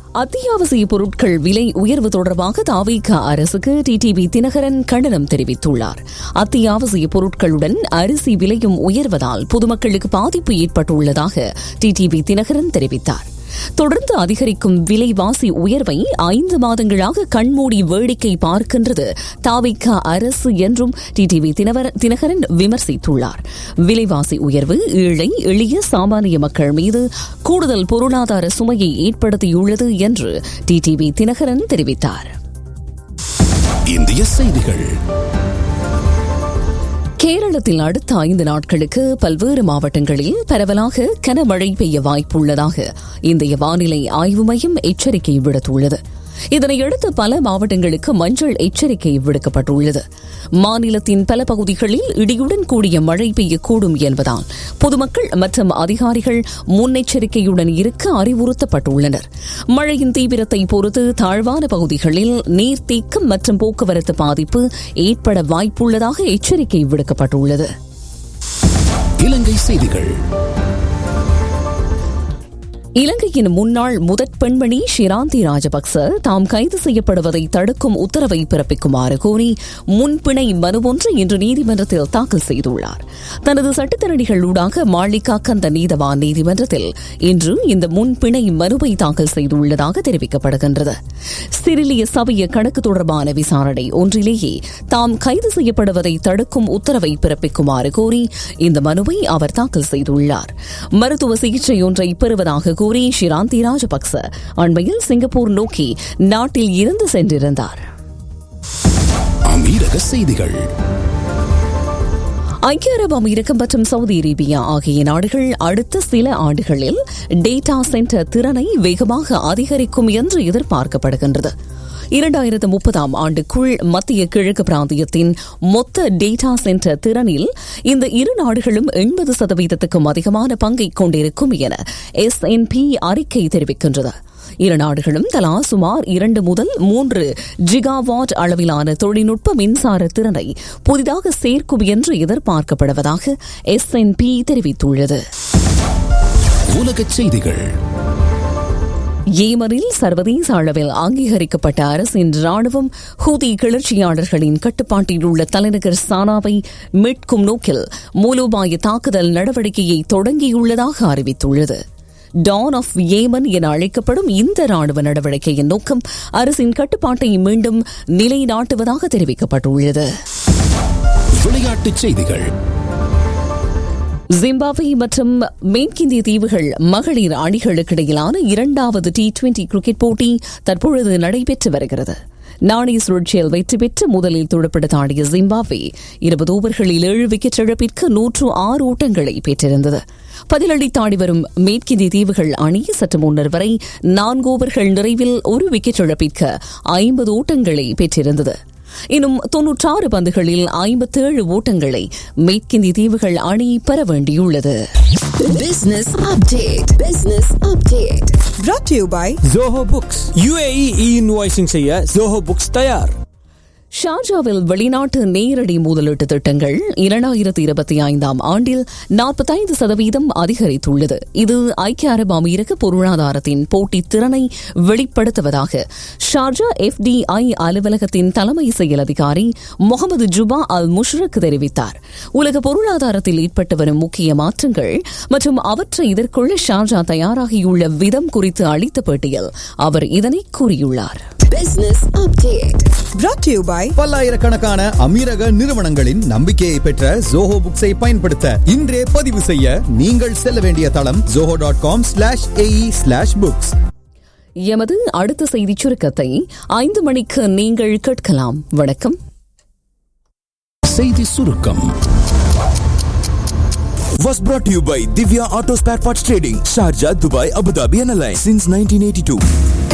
அத்தியாவசிய பொருட்கள் விலை உயர்வு தொடர்பாக தாவிக அரசுக்கு டிடிவி தினகரன் கண்டனம் தெரிவித்துள்ளார் அத்தியாவசிய பொருட்களுடன் அரிசி விலையும் உயர்வதால் பொதுமக்களுக்கு பாதிப்பு ஏற்பட்டுள்ளதாக டிடிவி தினகரன் தெரிவித்தார் தொடர்ந்து அதிகரிக்கும் விலைவாசி உயர்வை ஐந்து மாதங்களாக கண்மூடி வேடிக்கை பார்க்கின்றது தாவிக அரசு என்றும் டிடிவி தினகரன் விமர்சித்துள்ளார் விலைவாசி உயர்வு ஏழை எளிய சாமானிய மக்கள் மீது கூடுதல் பொருளாதார சுமையை ஏற்படுத்தியுள்ளது என்று டிடிவி தினகரன் தெரிவித்தார் இந்திய செய்திகள் கேரளத்தில் அடுத்த ஐந்து நாட்களுக்கு பல்வேறு மாவட்டங்களில் பரவலாக கனமழை பெய்ய வாய்ப்புள்ளதாக இந்திய வானிலை ஆய்வு மையம் எச்சரிக்கை விடுத்துள்ளது இதனையடுத்து பல மாவட்டங்களுக்கு மஞ்சள் எச்சரிக்கை விடுக்கப்பட்டுள்ளது மாநிலத்தின் பல பகுதிகளில் இடியுடன் கூடிய மழை பெய்யக்கூடும் என்பதால் பொதுமக்கள் மற்றும் அதிகாரிகள் முன்னெச்சரிக்கையுடன் இருக்க அறிவுறுத்தப்பட்டுள்ளனர் மழையின் தீவிரத்தை பொறுத்து தாழ்வான பகுதிகளில் நீர்த்தேக்கம் மற்றும் போக்குவரத்து பாதிப்பு ஏற்பட வாய்ப்புள்ளதாக எச்சரிக்கை விடுக்கப்பட்டுள்ளது இலங்கை செய்திகள் இலங்கையின் முன்னாள் முதற் பெண்மணி ஷிராந்தி ராஜபக்ச தாம் கைது செய்யப்படுவதை தடுக்கும் உத்தரவை பிறப்பிக்குமாறு கோரி முன்பிணை மனு ஒன்று இன்று நீதிமன்றத்தில் தாக்கல் செய்துள்ளார் தனது சட்டத்தரணிகளூடாக மாளிகா கந்த நீதவான் நீதிமன்றத்தில் இன்று இந்த முன்பிணை மனுவை தாக்கல் செய்துள்ளதாக தெரிவிக்கப்படுகின்றது சிறிலிய சபைய கணக்கு தொடர்பான விசாரணை ஒன்றிலேயே தாம் கைது செய்யப்படுவதை தடுக்கும் உத்தரவை பிறப்பிக்குமாறு கோரி இந்த மனுவை அவர் தாக்கல் செய்துள்ளார் மருத்துவ சிகிச்சை ஒன்றை பெறுவதாக கூறி ஷிராந்தி ராஜபக்ச அண்மையில் சிங்கப்பூர் நோக்கி நாட்டில் இருந்து சென்றிருந்தார் அமீரக செய்திகள் ஐக்கிய அரபு அமீரகம் மற்றும் சவுதி அரேபியா ஆகிய நாடுகள் அடுத்த சில ஆண்டுகளில் டேட்டா சென்டர் திறனை வேகமாக அதிகரிக்கும் என்று எதிர்பார்க்கப்படுகின்றது இரண்டாயிரத்து முப்பதாம் ஆண்டுக்குள் மத்திய கிழக்கு பிராந்தியத்தின் மொத்த டேட்டா சென்டர் திறனில் இந்த இரு நாடுகளும் எண்பது சதவீதத்துக்கும் அதிகமான பங்கை கொண்டிருக்கும் என எஸ் பி அறிக்கை தெரிவிக்கின்றது இரு நாடுகளும் தலா சுமார் இரண்டு முதல் மூன்று ஜிகாவாட் அளவிலான தொழில்நுட்ப மின்சார திறனை புதிதாக சேர்க்கும் என்று எதிர்பார்க்கப்படுவதாக எஸ் பி தெரிவித்துள்ளது உலகச் செய்திகள் ஏமனில் சர்வதேச அளவில் அங்கீகரிக்கப்பட்ட அரசின் ராணுவம் ஹூதி கிளர்ச்சியாளர்களின் கட்டுப்பாட்டில் உள்ள தலைநகர் சானாவை மீட்கும் நோக்கில் மூலோபாய தாக்குதல் நடவடிக்கையை தொடங்கியுள்ளதாக அறிவித்துள்ளது டான் ஆஃப் ஏமன் என அழைக்கப்படும் இந்த ராணுவ நடவடிக்கையின் நோக்கம் அரசின் கட்டுப்பாட்டை மீண்டும் நிலைநாட்டுவதாக தெரிவிக்கப்பட்டுள்ளது விளையாட்டுச் செய்திகள் ஜிம்பாப்வே மற்றும் மேற்கிந்திய தீவுகள் மகளிர் அணிகளுக்கிடையிலான இரண்டாவது டி டுவெண்டி கிரிக்கெட் போட்டி தற்பொழுது நடைபெற்று வருகிறது நாணய சுழற்சியில் வெற்றி பெற்று முதலில் துடுப்படுத்த ஆடிய ஜிம்பாப்வே இருபது ஓவர்களில் ஏழு விக்கெட் இழப்பிற்கு நூற்று ஆறு ஓட்டங்களை பெற்றிருந்தது பதிலளித்தாடி வரும் மேற்கிந்திய தீவுகள் அணி சற்று முன்னர் வரை நான்கு ஓவர்கள் நிறைவில் ஒரு விக்கெட் இழப்பிற்கு ஐம்பது ஓட்டங்களை பெற்றிருந்தது இன்னும் தொன்னூற்றாறு பந்துகளில் ஐம்பத்தேழு ஓட்டங்களை மேற்கிந்திய தீவுகள் அணி பெற வேண்டியுள்ளது Business update. Business update. brought to you by Zoho books UAE e invoicing செய்ய ஜோஹோ புக்ஸ் தயார் ஷார்ஜாவில் வெளிநாட்டு நேரடி முதலீட்டு திட்டங்கள் இரண்டாயிரத்தி இருபத்தி ஐந்தாம் ஆண்டில் நாற்பத்தைந்து சதவீதம் அதிகரித்துள்ளது இது ஐக்கிய அரபு அமீரக பொருளாதாரத்தின் போட்டித் திறனை வெளிப்படுத்துவதாக ஷார்ஜா எஃப்டிஐ அலுவலகத்தின் தலைமை செயல் அதிகாரி முகமது ஜுபா அல் முஷ்ரக் தெரிவித்தார் உலக பொருளாதாரத்தில் ஏற்பட்டு வரும் முக்கிய மாற்றங்கள் மற்றும் அவற்றை எதிர்கொள்ள ஷார்ஜா தயாராகியுள்ள விதம் குறித்து அளித்த பேட்டியில் அவர் இதனை கூறியுள்ளார் Business update. brought to you by பல்லாயிரக்கணக்கான அமீரக நிறுவனங்களின் நம்பிக்கையை பெற்ற ஜோஹோ புக்ஸை பயன்படுத்த இன்றே பதிவு செய்ய நீங்கள் செல்ல வேண்டிய தளம் Zoho dot com slash AE slash books எமது அடுத்த செய்திச் சுருக்கத்தை ஐந்து மணிக்கு நீங்கள் கேட்கலாம் வணக்கம் செய்தி சுருக்கம் was brought to you by Divya Auto Spare Parts Trading, Sharjah, Dubai, Abu Dhabi and Alliance since 1982.